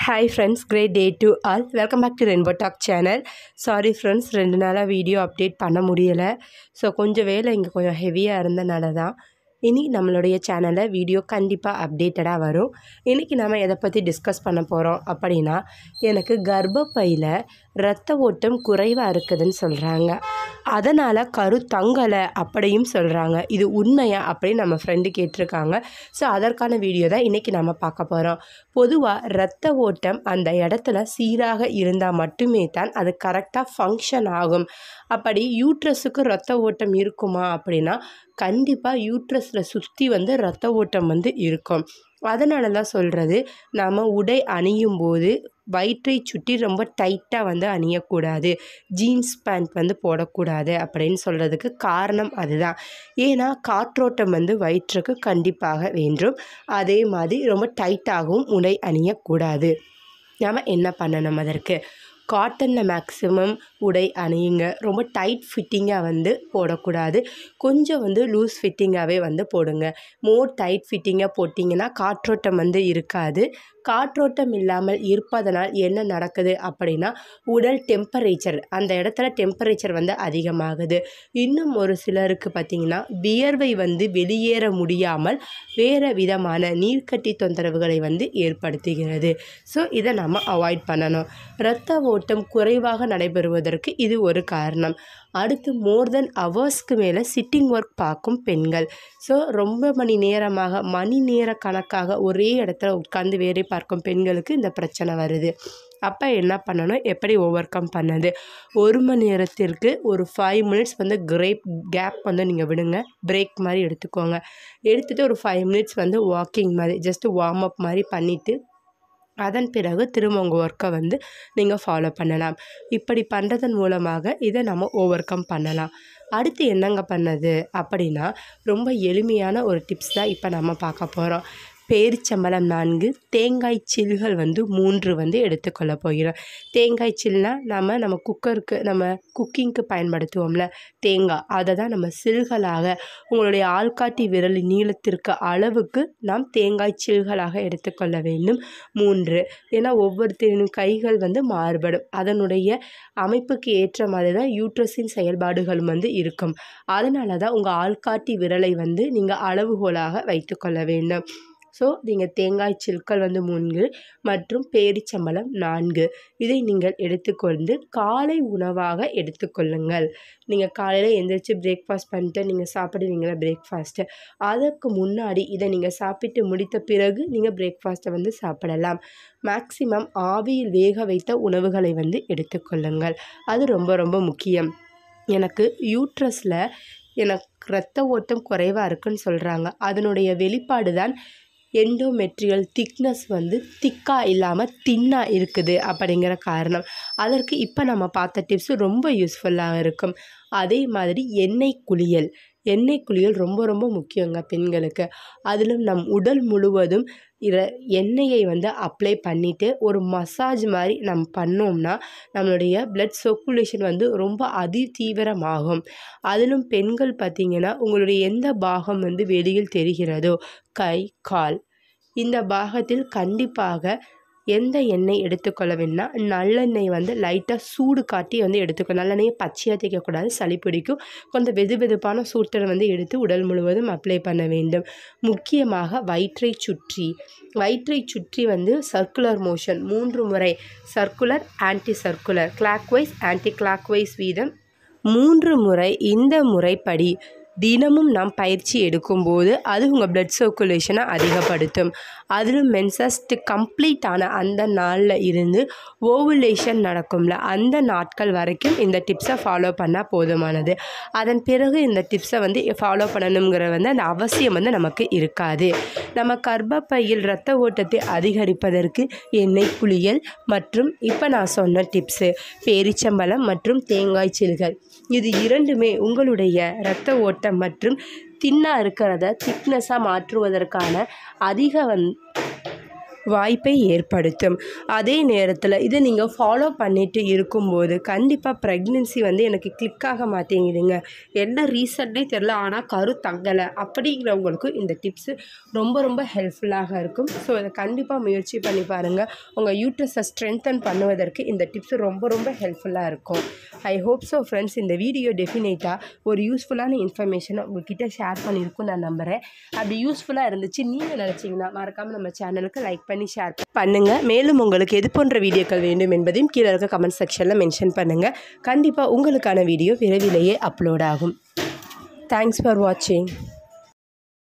hi friends great day to all welcome back to rainbow talk channel sorry friends ரெண்டு நாளாக video update பண்ண முடியலை so கொஞ்சம் வேலை இங்கே கொஞ்சம் ஹெவியாக இருந்தனால தான் இனி நம்மளுடைய சேனலில் வீடியோ கண்டிப்பாக அப்டேட்டடாக வரும் இன்றைக்கி நம்ம எதை பற்றி டிஸ்கஸ் பண்ண போகிறோம் அப்படின்னா எனக்கு கர்ப்பப்பையில் இரத்த ஓட்டம் குறைவாக இருக்குதுன்னு சொல்கிறாங்க அதனால் கரு தங்கலை அப்படியும் சொல்கிறாங்க இது உண்மையா அப்படின்னு நம்ம ஃப்ரெண்டு கேட்டிருக்காங்க ஸோ அதற்கான வீடியோ தான் இன்றைக்கி நம்ம பார்க்க போகிறோம் பொதுவாக இரத்த ஓட்டம் அந்த இடத்துல சீராக இருந்தால் மட்டுமே தான் அது கரெக்டாக ஃபங்க்ஷன் ஆகும் அப்படி யூட்ரஸுக்கு இரத்த ஓட்டம் இருக்குமா அப்படின்னா கண்டிப்பாக யூட்ரஸில் சுற்றி வந்து இரத்த ஓட்டம் வந்து இருக்கும் அதனால தான் சொல்கிறது நாம் உடை அணியும் போது வயிற்றை சுற்றி ரொம்ப டைட்டாக வந்து அணியக்கூடாது ஜீன்ஸ் பேண்ட் வந்து போடக்கூடாது அப்படின்னு சொல்கிறதுக்கு காரணம் அதுதான் ஏன்னா காற்றோட்டம் வந்து வயிற்றுக்கு கண்டிப்பாக வேண்டும் அதே மாதிரி ரொம்ப டைட்டாகவும் உடை அணியக்கூடாது நாம் என்ன பண்ணணும் அதற்கு காட்டனில் மேக்ஸிமம் உடை அணியுங்க ரொம்ப டைட் ஃபிட்டிங்காக வந்து போடக்கூடாது கொஞ்சம் வந்து லூஸ் ஃபிட்டிங்காகவே வந்து போடுங்க மோர் டைட் ஃபிட்டிங்காக போட்டிங்கன்னா காற்றோட்டம் வந்து இருக்காது காற்றோட்டம் இல்லாமல் இருப்பதனால் என்ன நடக்குது அப்படின்னா உடல் டெம்பரேச்சர் அந்த இடத்துல டெம்பரேச்சர் வந்து அதிகமாகுது இன்னும் ஒரு சிலருக்கு பார்த்திங்கன்னா வியர்வை வந்து வெளியேற முடியாமல் வேறு விதமான நீர்க்கட்டி தொந்தரவுகளை வந்து ஏற்படுத்துகிறது ஸோ இதை நம்ம அவாய்ட் பண்ணணும் இரத்த ஓட்டம் குறைவாக நடைபெறுவதற்கு இது ஒரு காரணம் அடுத்து மோர் தென் ஹவர்ஸ்க்கு மேலே சிட்டிங் ஒர்க் பார்க்கும் பெண்கள் ஸோ ரொம்ப மணி நேரமாக மணி நேர கணக்காக ஒரே இடத்துல உட்கார்ந்து வேலை பார்க்கும் பெண்களுக்கு இந்த பிரச்சனை வருது அப்போ என்ன பண்ணணும் எப்படி ஓவர் கம் பண்ணது ஒரு மணி நேரத்திற்கு ஒரு ஃபைவ் மினிட்ஸ் வந்து கிரேப் கேப் வந்து நீங்கள் விடுங்க பிரேக் மாதிரி எடுத்துக்கோங்க எடுத்துகிட்டு ஒரு ஃபைவ் மினிட்ஸ் வந்து வாக்கிங் மாதிரி ஜஸ்ட்டு வார்ம் அப் மாதிரி பண்ணிவிட்டு அதன் பிறகு திரும்ப உங்கள் ஒர்க்கை வந்து நீங்கள் ஃபாலோ பண்ணலாம் இப்படி பண்ணுறதன் மூலமாக இதை நம்ம ஓவர் கம் பண்ணலாம் அடுத்து என்னங்க பண்ணது அப்படின்னா ரொம்ப எளிமையான ஒரு டிப்ஸ் தான் இப்போ நம்ம பார்க்க போகிறோம் பேரிச்சம்பழம் நான்கு தேங்காய் சில்கள் வந்து மூன்று வந்து எடுத்துக்கொள்ள போகிறோம் தேங்காய் சில்னா நம்ம நம்ம குக்கருக்கு நம்ம குக்கிங்க்கு பயன்படுத்துவோம்ல தேங்காய் அதை தான் நம்ம சில்களாக உங்களுடைய ஆள்காட்டி விரல் நீளத்திற்கு அளவுக்கு நாம் தேங்காய் சில்களாக எடுத்துக்கொள்ள வேண்டும் மூன்று ஏன்னா ஒவ்வொருத்தரின் கைகள் வந்து மாறுபடும் அதனுடைய அமைப்புக்கு ஏற்ற மாதிரி தான் யூட்ரஸின் செயல்பாடுகளும் வந்து இருக்கும் அதனால தான் உங்கள் ஆள்காட்டி விரலை வந்து நீங்கள் அளவுகோலாக வைத்துக்கொள்ள வேண்டும் ஸோ நீங்கள் தேங்காய் சில்கள் வந்து மூன்று மற்றும் பேரிச்சம்பழம் நான்கு இதை நீங்கள் எடுத்துக்கொண்டு காலை உணவாக எடுத்துக்கொள்ளுங்கள் நீங்கள் காலையில் எந்திரிச்சு பிரேக்ஃபாஸ்ட் பண்ணிட்டு நீங்கள் சாப்பிடுவீங்களா பிரேக்ஃபாஸ்ட்டு அதற்கு முன்னாடி இதை நீங்கள் சாப்பிட்டு முடித்த பிறகு நீங்கள் பிரேக்ஃபாஸ்ட்டை வந்து சாப்பிடலாம் மேக்சிமம் ஆவியில் வேக வைத்த உணவுகளை வந்து எடுத்துக்கொள்ளுங்கள் அது ரொம்ப ரொம்ப முக்கியம் எனக்கு யூட்ரஸில் எனக்கு ரத்த ஓட்டம் குறைவாக இருக்குன்னு சொல்கிறாங்க அதனுடைய வெளிப்பாடு தான் எண்டோமெட்ரியல் திக்னஸ் வந்து திக்காக இல்லாமல் தின்னாக இருக்குது அப்படிங்கிற காரணம் அதற்கு இப்போ நம்ம பார்த்த டிப்ஸு ரொம்ப யூஸ்ஃபுல்லாக இருக்கும் அதே மாதிரி எண்ணெய் குளியல் எண்ணெய் குளியல் ரொம்ப ரொம்ப முக்கியங்க பெண்களுக்கு அதிலும் நம் உடல் முழுவதும் இர எண்ணெயை வந்து அப்ளை பண்ணிவிட்டு ஒரு மசாஜ் மாதிரி நம்ம பண்ணோம்னா நம்மளுடைய பிளட் சர்க்குலேஷன் வந்து ரொம்ப அதி தீவிரமாகும் அதிலும் பெண்கள் பார்த்திங்கன்னா உங்களுடைய எந்த பாகம் வந்து வெளியில் தெரிகிறதோ கை கால் இந்த பாகத்தில் கண்டிப்பாக எந்த எண்ணெய் எடுத்துக்கொள்ள வேணும்னா நல்லெண்ணெய் வந்து லைட்டாக சூடு காட்டி வந்து எடுத்துக்கணும் நல்லெண்ணெயை பச்சையாக தேய்க்கக்கூடாது சளி பிடிக்கும் கொஞ்சம் வெது வெதுப்பான சூட்டை வந்து எடுத்து உடல் முழுவதும் அப்ளை பண்ண வேண்டும் முக்கியமாக வயிற்றை சுற்றி வயிற்றை சுற்றி வந்து சர்க்குலர் மோஷன் மூன்று முறை circular anti circular clockwise anti clockwise வீதம் மூன்று முறை இந்த முறைப்படி தினமும் நாம் பயிற்சி எடுக்கும்போது அது உங்கள் பிளட் சர்க்குலேஷனை அதிகப்படுத்தும் அதிலும் மென்சஸ்ட் கம்ப்ளீட் ஆன அந்த நாளில் இருந்து ஓவுலேஷன் நடக்கும்ல அந்த நாட்கள் வரைக்கும் இந்த டிப்ஸை ஃபாலோ பண்ணால் போதுமானது அதன் பிறகு இந்த டிப்ஸை வந்து ஃபாலோ பண்ணணுங்கிற வந்து அந்த அவசியம் வந்து நமக்கு இருக்காது நம்ம கர்ப்பப்பையில் இரத்த ஓட்டத்தை அதிகரிப்பதற்கு எண்ணெய் குளியல் மற்றும் இப்போ நான் சொன்ன டிப்ஸு பேரிச்சம்பழம் மற்றும் தேங்காய் சில்கள் இது இரண்டுமே உங்களுடைய இரத்த ஓட்டம் மற்றும் தின்னாக இருக்கிறத திக்னஸாக மாற்றுவதற்கான அதிக வந் வாய்ப்பை ஏற்படுத்தும் அதே நேரத்தில் இதை நீங்கள் ஃபாலோ பண்ணிட்டு இருக்கும்போது கண்டிப்பாக ப்ரெக்னென்சி வந்து எனக்கு கிளிக் ஆக மாட்டேங்குதுங்க என்ன ரீசன்னே தெரில ஆனால் கரு தங்கலை அப்படிங்கிறவங்களுக்கு இந்த டிப்ஸு ரொம்ப ரொம்ப ஹெல்ப்ஃபுல்லாக இருக்கும் ஸோ இதை கண்டிப்பாக முயற்சி பண்ணி பாருங்கள் உங்கள் யூட்ரஸை ஸ்ட்ரென்தன் பண்ணுவதற்கு இந்த டிப்ஸ் ரொம்ப ரொம்ப ஹெல்ப்ஃபுல்லாக இருக்கும் ஐ ஹோப் ஸோ ஃப்ரெண்ட்ஸ் இந்த வீடியோ டெஃபினேட்டாக ஒரு யூஸ்ஃபுல்லான இன்ஃபர்மேஷனை உங்ககிட்ட ஷேர் பண்ணியிருக்கும் நான் நம்புகிறேன் அப்படி யூஸ்ஃபுல்லாக இருந்துச்சு நீங்கள் நினச்சிங்கன்னா மறக்காமல் நம்ம சேனலுக்கு லைக் பண்ணி ஷேர் பண்ணுங்கள் மேலும் உங்களுக்கு எது போன்ற வீடியோக்கள் வேண்டும் என்பதையும் கீழே இருக்க கமெண்ட் செக்ஷனில் மென்ஷன் பண்ணுங்கள் கண்டிப்பாக உங்களுக்கான வீடியோ விரைவிலேயே அப்லோட் ஆகும் தேங்க்ஸ் ஃபார் வாட்சிங்